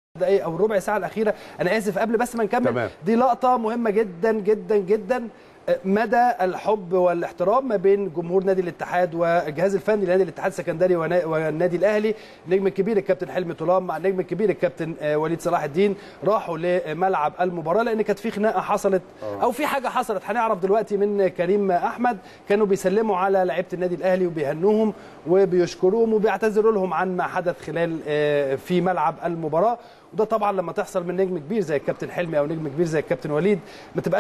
دقايق او الربع ساعه الاخيره انا اسف قبل بس ما نكمل تمام. دي لقطه مهمه جدا جدا جدا مدى الحب والاحترام ما بين جمهور نادي الاتحاد والجهاز الفني لنادي الاتحاد السكندري ونا- والنادي الاهلي النجم الكبير الكابتن حلمي طولان مع النجم الكبير الكابتن آه، وليد صلاح الدين راحوا لملعب المباراه لان كانت في خناقه حصلت او في حاجه حصلت هنعرف دلوقتي من كريم احمد كانوا بيسلموا على لعيبه النادي الاهلي وبيهنوهم وبيشكروهم وبيعتذروا لهم عن ما حدث خلال آه، في ملعب المباراه وده طبعا لما تحصل من نجم كبير زي الكابتن حلمي او نجم كبير زي الكابتن وليد ما تبقاش